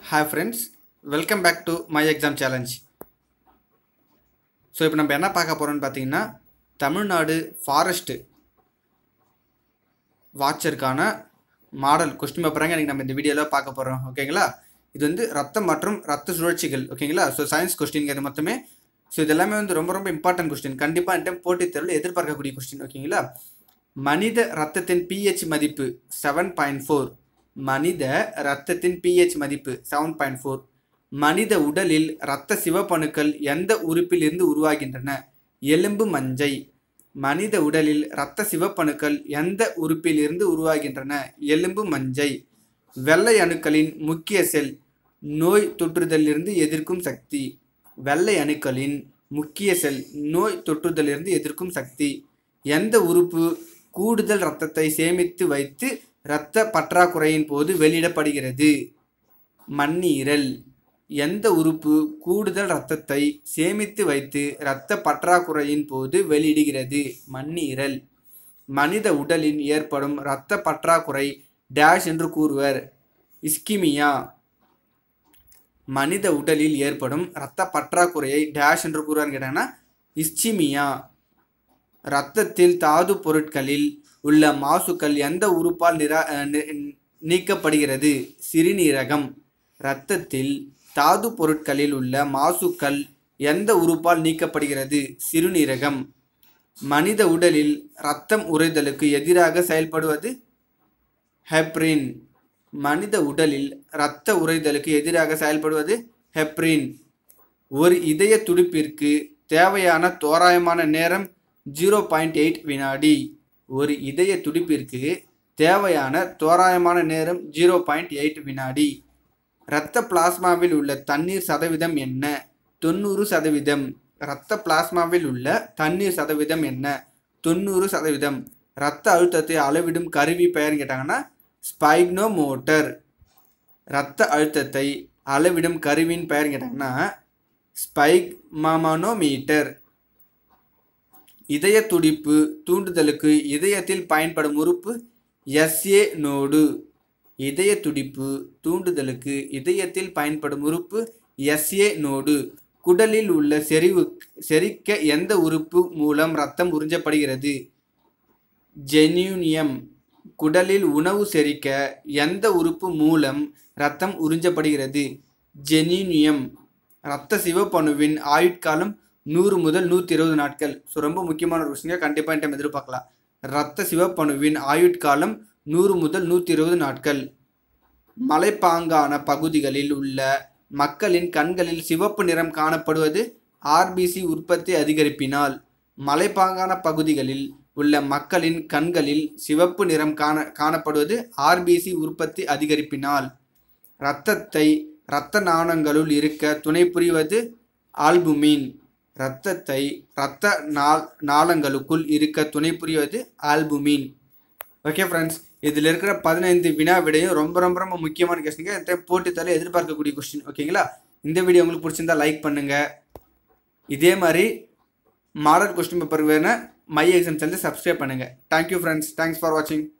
hi friends welcome back to my exam challenge so இப்போ நம்ம என்ன பார்க்க போகிறோம்னு பார்த்தீங்கன்னா தமிழ்நாடு ஃபாரஸ்ட்டு வாட்சருக்கான மாடல் கொஸ்டின் பேப்பராங்க எனக்கு நம்ம இந்த வீடியோவில் பார்க்க போகிறோம் ஓகேங்களா இது வந்து ரத்தம் மற்றும் ரத்த சுழற்சிகள் ஓகேங்களா ஸோ சயின்ஸ் கொஸ்டின்ங்கிறது மொத்தமே ஸோ இது எல்லாமே வந்து ரொம்ப ரொம்ப இம்பார்ட்டன்ட் கொஸ்டின் கண்டிப்பாக இந்த டைம் போட்டித் தேர்வில் எதிர்பார்க்கக்கூடிய கொஸ்டின் ஓகேங்களா மனித ரத்தத்தின் பிஹெச் மதிப்பு செவன் பாயிண்ட் ஃபோர் மனித ரத்தத்தின் பிஹெச் மதிப்பு செவன் பாயிண்ட் ஃபோர் மனித உடலில் இரத்த சிவப்பணுக்கள் எந்த உறுப்பிலிருந்து உருவாகின்றன எலும்பு மஞ்சை மனித உடலில் இரத்த சிவப்பணுக்கள் எந்த உறுப்பிலிருந்து உருவாகின்றன எலும்பு மஞ்சை வெள்ளை அணுக்களின் முக்கிய செல் நோய் தொற்றுதலிருந்து எதிர்க்கும் சக்தி வெள்ளை அணுக்களின் முக்கிய செல் நோய் தொற்றுதலிருந்து எதிர்க்கும் சக்தி எந்த உறுப்பு கூடுதல் இரத்தத்தை சேமித்து வைத்து இரத்த பற்றாக்குறையின் போது வெளியிடப்படுகிறது மண்ணீரல் எந்த உறுப்பு கூடுதல் இரத்தத்தை சேமித்து வைத்து இரத்த பற்றாக்குறையின் போது வெளியிடுகிறது மண்ணீரல் மனித உடலில் ஏற்படும் இரத்த பற்றாக்குறை டேஷ் என்று கூறுவர் இஸ்கிமியா மனித உடலில் ஏற்படும் இரத்த பற்றாக்குறையை டேஷ் என்று கூறுவார்னு கேட்டாங்கன்னா இஸ்சிமியா இரத்தத்தில் தாது பொருட்களில் உள்ள மாசுக்கள் எந்த உறுப்பால் நிரா அஹ் நி- நீக்கப்படுகிறது சிறுநீரகம் இரத்தத்தில் தாது பொருட்களில் உள்ள மாசுக்கள் எந்த உறுப்பால் நீக்கப்படுகிறது சிறுநீரகம் மனித உடலில் இரத்தம் உறைதலுக்கு எதிராக செயல்படுவது ஹெப்ரின் மனித உடலில் இரத்த உறைதலுக்கு எதிராக செயல்படுவது ஹெப்ரின் ஒரு இதய துடிப்பிற்கு தேவையான தோராயமான நேரம் ஜீரோ பாயிண்ட் எயிட் வினாடி ஒரு இதய துடிப்பிற்கு தேவையான தோராயமான நேரம் ஜீரோ பாயிண்ட் எயிட் வினாடி இரத்த பிளாஸ்மாவில் உள்ள தண்ணீர் சதவீதம் என்ன தொண்ணூறு சதவீதம் இரத்த பிளாஸ்மாவில் உள்ள தண்ணீர் சதவீதம் என்ன தொண்ணூறு சதவீதம் இரத்த அழுத்தத்தை அளவிடும் கருவி பெயர்னு கேட்டாங்கன்னா ஸ்பைக்னோமோட்டர் இரத்த அழுத்தத்தை அளவிடும் கருவியின் பெயர் கேட்டாங்கன்னா ஸ்பைக் மாமனோமீட்டர் இதய துடிப்பு தூண்டுதலுக்கு இதயத்தில் பயன்படும் உறுப்பு எஸ்ஏ நோடு இதய துடிப்பு தூண்டுதலுக்கு இதயத்தில் பயன்படும் உறுப்பு எஸ்ஏ நோடு குடலில் உள்ள செறிவு செரிக்க எந்த உறுப்பு மூலம் ரத்தம் உறிஞ்சப்படுகிறது ஜெனியூனியம் குடலில் உணவு செரிக்க எந்த உறுப்பு மூலம் இரத்தம் உறிஞ்சப்படுகிறது ஜெனினியம் இரத்த சிவப்பணுவின் ஆயுட்காலம் நூறு முதல் நூற்றி இருபது நாட்கள் ஸோ ரொம்ப முக்கியமான ஒரு விஷயம் கண்டிப்பாக டைம் எதிர்பார்க்கலாம் இரத்த சிவப்பணுவின் ஆயுட்காலம் நூறு முதல் நூற்றி இருபது நாட்கள் மலைப்பாங்கான பகுதிகளில் உள்ள மக்களின் கண்களில் சிவப்பு நிறம் காணப்படுவது ஆர்பிசி உற்பத்தி அதிகரிப்பினால் மலைப்பாங்கான பகுதிகளில் உள்ள மக்களின் கண்களில் சிவப்பு நிறம் காண காணப்படுவது ஆர்பிசி உற்பத்தி அதிகரிப்பினால் இரத்தத்தை இரத்த நாணங்களுள் இருக்க துணை புரிவது ஆல்புமின் இரத்தத்தை இரத்த நாள் நாளங்களுக்குள் இருக்க துணை புரிவது ஆல்புமின் ஓகே ஃப்ரெண்ட்ஸ் இதில் இருக்கிற பதினைந்து வினா விடையும் ரொம்ப ரொம்ப ரொம்ப முக்கியமான கொஸ்டிங்க இந்த டைம் போட்டித்தாலே எதிர்பார்க்கக்கூடிய கொஸ்டின் ஓகேங்களா இந்த வீடியோ உங்களுக்கு பிடிச்சிருந்தா லைக் பண்ணுங்க இதே மாதிரி மாடல் கொஸ்டின் பேப்பர் வேணால் மை எக்ஸாம் சேனல் சப்ஸ்கிரைப் பண்ணுங்கள் தேங்க்யூ ஃப்ரெண்ட்ஸ் தேங்க்ஸ் ஃபார் வாட்சிங்